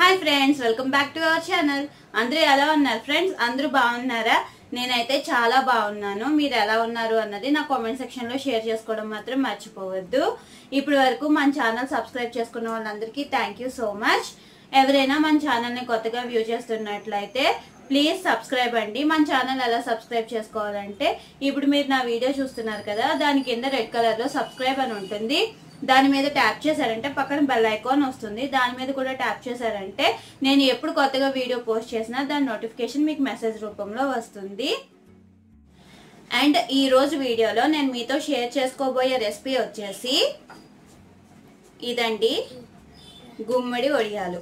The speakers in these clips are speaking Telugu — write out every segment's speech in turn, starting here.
Hi friends welcome back to our channel అందరూ ఎలా ఉన్నారు ఫ్రెండ్స్ అందరూ బాగున్నారా నేనైతే చాలా బాగున్నాను మీరు ఎలా ఉన్నారు అన్నది నా కామెంట్ సెక్షన్ లో షేర్ చేసుకోవడం మాత్రం మర్చిపోవద్దు ఇప్పటి వరకు మన ఛానల్ సబ్స్క్రైబ్ చేసుకున్న వాళ్ళందరికీ థ్యాంక్ యూ సో మచ్ ఎవరైనా మన ఛానల్ ని కొత్తగా వ్యూ చేస్తున్నట్లయితే ప్లీజ్ సబ్స్క్రైబ్ అండి మన ఛానల్ ఎలా సబ్స్క్రైబ్ చేసుకోవాలంటే ఇప్పుడు మీరు నా వీడియో చూస్తున్నారు కదా దాని కింద రెడ్ కలర్ లో సబ్స్క్రైబ్ అని ఉంటుంది దాని మీద ట్యాప్ చేశారంటే పక్కన బెల్ ఐకాన్ వస్తుంది దాని మీద కూడా ట్యాప్ చేశారంటే నేను ఎప్పుడు కొత్తగా వీడియో పోస్ట్ చేసినా దాని నోటిఫికేషన్ మీకు మెసేజ్ రూపంలో వస్తుంది అండ్ ఈ రోజు వీడియోలో నేను మీతో షేర్ చేసుకోబోయే రెసిపీ వచ్చేసి ఇదండి గుమ్మడి వడియాలు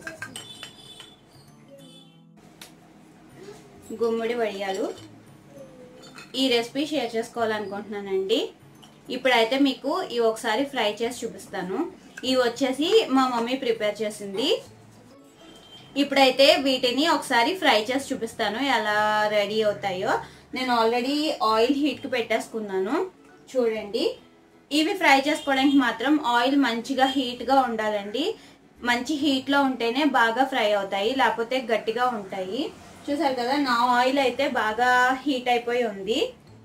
గుమ్మడి వడియాలు ఈ రెసిపీ షేర్ చేసుకోవాలనుకుంటున్నానండి ఇప్పుడైతే మీకు ఇవి ఒకసారి ఫ్రై చేసి చూపిస్తాను ఇవి వచ్చేసి మా మమ్మీ ప్రిపేర్ చేసింది ఇప్పుడైతే వీటిని ఒకసారి ఫ్రై చేసి చూపిస్తాను ఎలా రెడీ అవుతాయో నేను ఆల్రెడీ ఆయిల్ హీట్కి పెట్టేసుకున్నాను చూడండి ఇవి ఫ్రై చేసుకోవడానికి మాత్రం ఆయిల్ మంచిగా హీట్గా ఉండాలండి మంచి హీట్లో ఉంటేనే బాగా ఫ్రై అవుతాయి లేకపోతే గట్టిగా ఉంటాయి చూసారు కదా నా ఆయిల్ అయితే బాగా హీట్ అయిపోయి ఉంది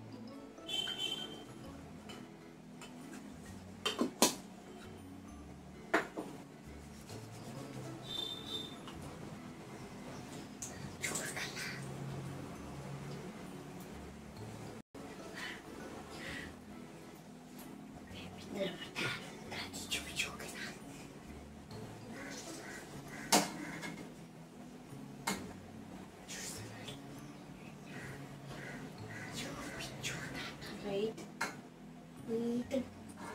Wait. Wait.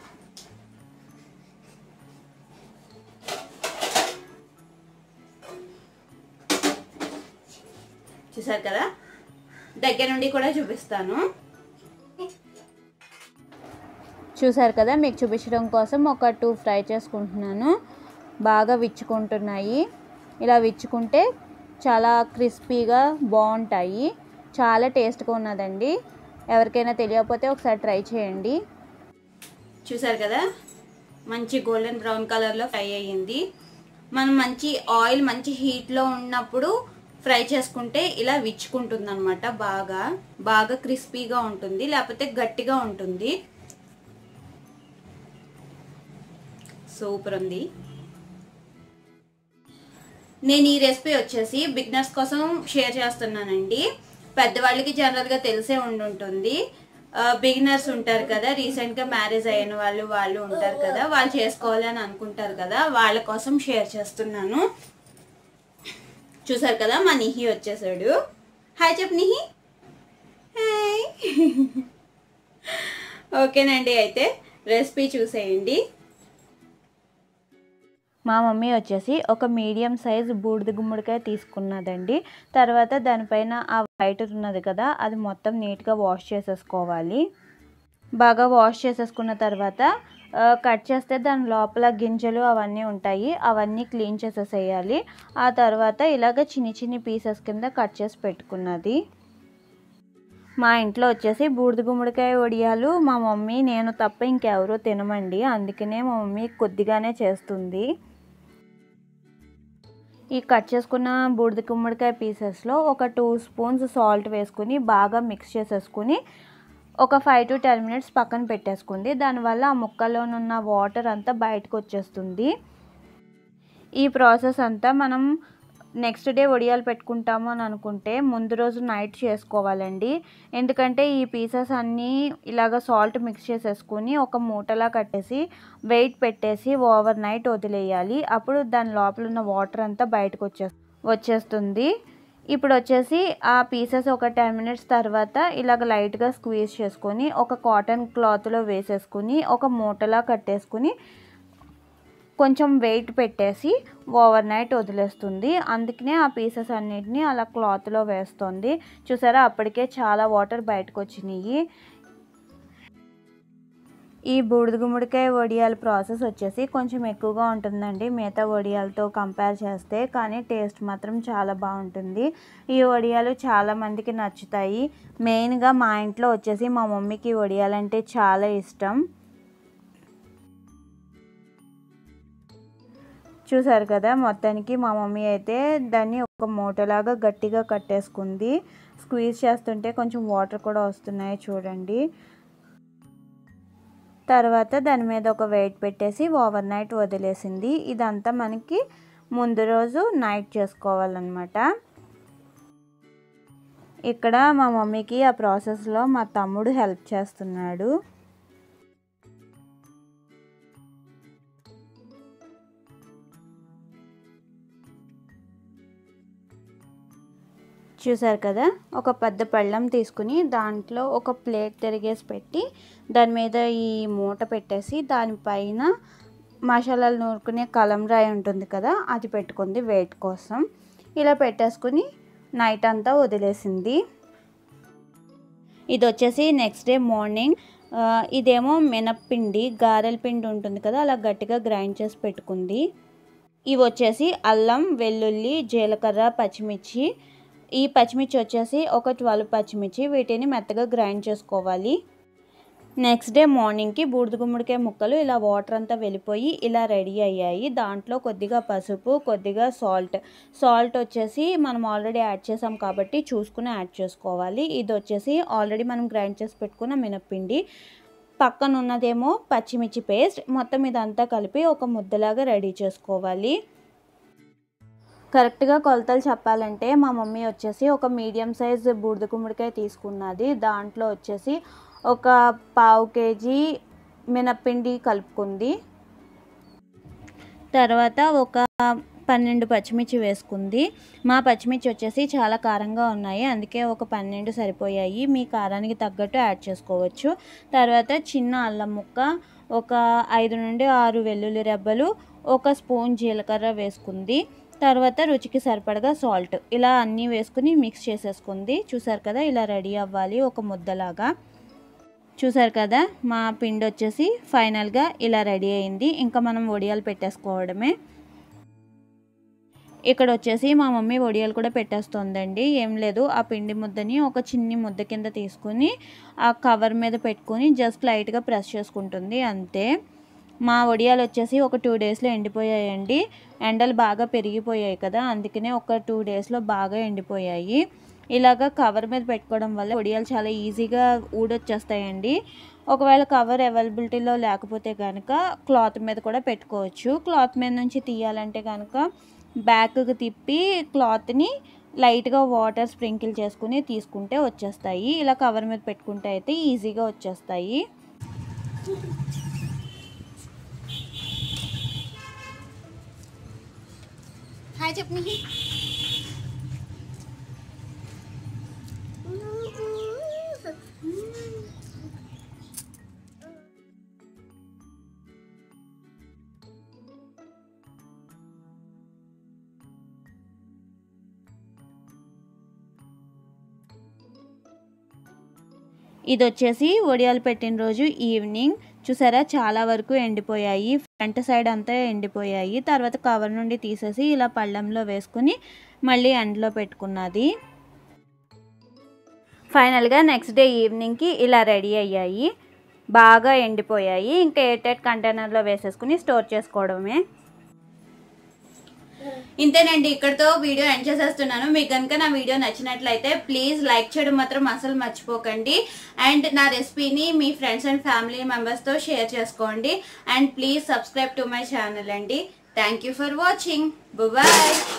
చూసారు కదా దగ్గర నుండి కూడా చూపిస్తాను చూసారు కదా మీకు చూపించడం కోసం ఒక టూ ఫ్రై చేసుకుంటున్నాను బాగా విచ్చుకుంటున్నాయి ఇలా విచ్చుకుంటే చాలా క్రిస్పీగా బాగుంటాయి చాలా టేస్ట్గా ఉన్నదండి ఎవరికైనా తెలియకపోతే ఒకసారి ట్రై చేయండి చూసారు కదా మంచి గోల్డెన్ బ్రౌన్ కలర్లో ఫ్రై అయ్యింది మనం మంచి ఆయిల్ మంచి హీట్లో ఉన్నప్పుడు ఫ్రై చేసుకుంటే ఇలా విచ్చుకుంటుంది అనమాట బాగా బాగా క్రిస్పీగా ఉంటుంది లేకపోతే గట్టిగా ఉంటుంది సూపర్ ఉంది నేను ఈ రెసిపీ వచ్చేసి బిగినర్స్ కోసం షేర్ చేస్తున్నానండి పెద్దవాళ్ళకి జనరల్గా తెలిసే ఉండుంటుంది బిగినర్స్ ఉంటారు కదా రీసెంట్గా మ్యారేజ్ అయిన వాళ్ళు వాళ్ళు ఉంటారు కదా వాళ్ళు చేసుకోవాలి అని అనుకుంటారు కదా వాళ్ళ కోసం షేర్ చేస్తున్నాను చూసారు కదా మా నిహి వచ్చేసాడు హాయ్ చెప్పు నిహి హాయ్ ఓకేనండి అయితే రెసిపీ చూసేయండి మా మమ్మీ వచ్చేసి ఒక మీడియం సైజ్ బూడిద గుమ్మడికాయ తీసుకున్నదండి తర్వాత దానిపైన ఆ వైట్ ఉన్నది కదా అది మొత్తం నీట్గా వాష్ చేసేసుకోవాలి బాగా వాష్ చేసేసుకున్న తర్వాత కట్ చేస్తే దాని లోపల గింజలు అవన్నీ ఉంటాయి అవన్నీ క్లీన్ చేసేసేయాలి ఆ తర్వాత ఇలాగ చిన్ని చిన్ని పీసెస్ కింద కట్ చేసి పెట్టుకున్నది మా ఇంట్లో వచ్చేసి బూడిద గుమ్మడికాయ వడియాలు మా మమ్మీ నేను తప్ప ఇంకెవరూ తినమండి అందుకనే మా మమ్మీ కొద్దిగానే చేస్తుంది ఈ కట్ చేసుకున్న బూడిద గుమ్మడికాయ పీసెస్లో ఒక టూ స్పూన్స్ సాల్ట్ వేసుకుని బాగా మిక్స్ చేసేసుకుని ఒక ఫైవ్ టు టెన్ మినిట్స్ పక్కన పెట్టేసుకుంది దానివల్ల ఆ ముక్కలోనున్న వాటర్ అంతా బయటకు వచ్చేస్తుంది ఈ ప్రాసెస్ అంతా మనం నెక్స్ట్ డే వడియాలు పెట్టుకుంటాము అని అనుకుంటే ముందు రోజు నైట్ చేసుకోవాలండి ఎందుకంటే ఈ పీసెస్ అన్నీ ఇలాగ సాల్ట్ మిక్స్ చేసేసుకుని ఒక మూటలా కట్టేసి వెయిట్ పెట్టేసి ఓవర్ నైట్ వదిలేయాలి అప్పుడు దాని లోపల ఉన్న వాటర్ అంతా బయటకు వచ్చే వచ్చేస్తుంది ఇప్పుడు వచ్చేసి ఆ పీసెస్ ఒక టెన్ మినిట్స్ తర్వాత ఇలాగ లైట్గా స్క్వీజ్ చేసుకొని ఒక కాటన్ క్లాత్లో వేసేసుకుని ఒక మూటలా కట్టేసుకుని కొంచెం వెయిట్ పెట్టేసి ఓవర్ నైట్ వదిలేస్తుంది అందుకనే ఆ పీసెస్ అన్నిటిని అలా క్లాత్లో వేస్తుంది చూసారా అప్పటికే చాలా వాటర్ బయటకు వచ్చినాయి ఈ బూడిద గుమ్మడికాయ వడియాల ప్రాసెస్ వచ్చేసి కొంచెం ఎక్కువగా ఉంటుందండి మిగతా వడియాలతో కంపేర్ చేస్తే కానీ టేస్ట్ మాత్రం చాలా బాగుంటుంది ఈ వడియాలు చాలా మందికి నచ్చుతాయి మెయిన్గా మా ఇంట్లో వచ్చేసి మా మమ్మీకి వడియాలంటే చాలా ఇష్టం చూసారు కదా మొత్తానికి మా మమ్మీ అయితే దాన్ని ఒక మూటలాగా గట్టిగా కట్టేసుకుంది స్క్వీజ్ చేస్తుంటే కొంచెం వాటర్ కూడా వస్తున్నాయి చూడండి తర్వాత దాని మీద ఒక వెయిట్ పెట్టేసి ఓవర్ నైట్ వదిలేసింది ఇదంతా మనకి ముందు రోజు నైట్ చేసుకోవాలన్నమాట ఇక్కడ మా మమ్మీకి ఆ ప్రాసెస్లో మా తమ్ముడు హెల్ప్ చేస్తున్నాడు చూసారు కదా ఒక పెద్ద పళ్ళెం తీసుకుని దాంట్లో ఒక ప్లేట్ తిరిగేసి పెట్టి దాని మీద ఈ మూట పెట్టేసి దానిపైన మసాలాలు నూరుకునే కలంరాయి ఉంటుంది కదా అది పెట్టుకుంది వెయిట్ కోసం ఇలా పెట్టేసుకుని నైట్ అంతా వదిలేసింది ఇది వచ్చేసి నెక్స్ట్ డే మార్నింగ్ ఆ, ఇదేమో మినప్పిండి గారెల పిండి ఉంటుంది కదా అలా గట్టిగా గ్రైండ్ చేసి పెట్టుకుంది ఇవి వచ్చేసి అల్లం వెల్లుల్లి జీలకర్ర పచ్చిమిర్చి ఈ పచ్చిమిర్చి వచ్చేసి ఒక ట్వెల్వ్ పచ్చిమిర్చి వీటిని మెత్తగా గ్రైండ్ చేసుకోవాలి నెక్స్ట్ డే మార్నింగ్కి బూడిద గుమ్మడికాయ ముక్కలు ఇలా వాటర్ అంతా వెళ్ళిపోయి ఇలా రెడీ అయ్యాయి దాంట్లో కొద్దిగా పసుపు కొద్దిగా సాల్ట్ సాల్ట్ వచ్చేసి మనం ఆల్రెడీ యాడ్ చేసాం కాబట్టి చూసుకుని యాడ్ చేసుకోవాలి ఇది వచ్చేసి ఆల్రెడీ మనం గ్రైండ్ చేసి పెట్టుకున్న మినప్పిండి పక్కన ఉన్నదేమో పచ్చిమిర్చి పేస్ట్ మొత్తం ఇదంతా కలిపి ఒక ముద్దలాగా రెడీ చేసుకోవాలి కరెక్ట్గా కొలతలు చెప్పాలంటే మా మమ్మీ వచ్చేసి ఒక మీడియం సైజ్ బూడిద గుమ్మడికాయ తీసుకున్నది దాంట్లో వచ్చేసి ఒక పావు కేజీ మినప్పిండి కలుపుకుంది తర్వాత ఒక పన్నెండు పచ్చిమిర్చి వేసుకుంది మా పచ్చిమిర్చి వచ్చేసి చాలా కారంగా ఉన్నాయి అందుకే ఒక పన్నెండు సరిపోయాయి మీ కారానికి తగ్గట్టు యాడ్ చేసుకోవచ్చు తర్వాత చిన్న అల్లం ముక్క ఒక ఐదు నుండి ఆరు వెల్లుల్లి రెబ్బలు ఒక స్పూన్ జీలకర్ర వేసుకుంది తర్వాత రుచికి సరిపడగా సాల్ట్ ఇలా అన్నీ వేసుకుని మిక్స్ చేసేసుకుంది చూసారు కదా ఇలా రెడీ అవ్వాలి ఒక ముద్దలాగా చూసారు కదా మా పిండి వచ్చేసి ఫైనల్గా ఇలా రెడీ అయింది ఇంకా మనం వడియాలు పెట్టేసుకోవడమే ఇక్కడ వచ్చేసి మా మమ్మీ వడియాలు కూడా పెట్టేస్తుందండి ఏం లేదు ఆ పిండి ముద్దని ఒక చిన్ని ముద్ద కింద తీసుకుని ఆ కవర్ మీద పెట్టుకొని జస్ట్ లైట్గా ప్రెస్ చేసుకుంటుంది అంతే మా వడియాలు వచ్చేసి ఒక టూ డేస్లో ఎండిపోయాయండి ఎండలు బాగా పెరిగిపోయాయి కదా అందుకనే ఒక టూ డేస్లో బాగా ఎండిపోయాయి ఇలాగ కవర్ మీద పెట్టుకోవడం వల్ల వడియాలు చాలా ఈజీగా ఊడొచ్చేస్తాయండి ఒకవేళ కవర్ అవైలబిలిటీలో లేకపోతే కనుక క్లాత్ మీద కూడా పెట్టుకోవచ్చు క్లాత్ మీద నుంచి తీయాలంటే కనుక బ్యాక్కి తిప్పి క్లాత్ని లైట్గా వాటర్ స్ప్రింకిల్ చేసుకుని తీసుకుంటే వచ్చేస్తాయి ఇలా కవర్ మీద పెట్టుకుంటే అయితే ఈజీగా వచ్చేస్తాయి హాయ్ చెప్పు ఇది వచ్చేసి వడియాలు పెట్టిన రోజు ఈవినింగ్ చూసారా చాలా వరకు ఎండిపోయాయి ఫ్రంట్ సైడ్ అంతా ఎండిపోయాయి తర్వాత కవర్ నుండి తీసేసి ఇలా పళ్ళెంలో వేసుకుని మళ్ళీ ఎండలో పెట్టుకున్నది ఫైనల్గా నెక్స్ట్ డే ఈవినింగ్కి ఇలా రెడీ అయ్యాయి బాగా ఎండిపోయాయి ఇంకా ఎయిర్ టైట్ కంటైనర్లో వేసేసుకుని స్టోర్ చేసుకోవడమే ఇంతేనండి ఇక్కడతో వీడియో ఎండ్ చేసేస్తున్నాను మీకు కనుక నా వీడియో నచ్చినట్లయితే ప్లీజ్ లైక్ చేయడం మాత్రం అసలు మర్చిపోకండి అండ్ నా రెసిపీని మీ ఫ్రెండ్స్ అండ్ ఫ్యామిలీ మెంబర్స్తో షేర్ చేసుకోండి and please subscribe to my channel అండి thank you for watching bye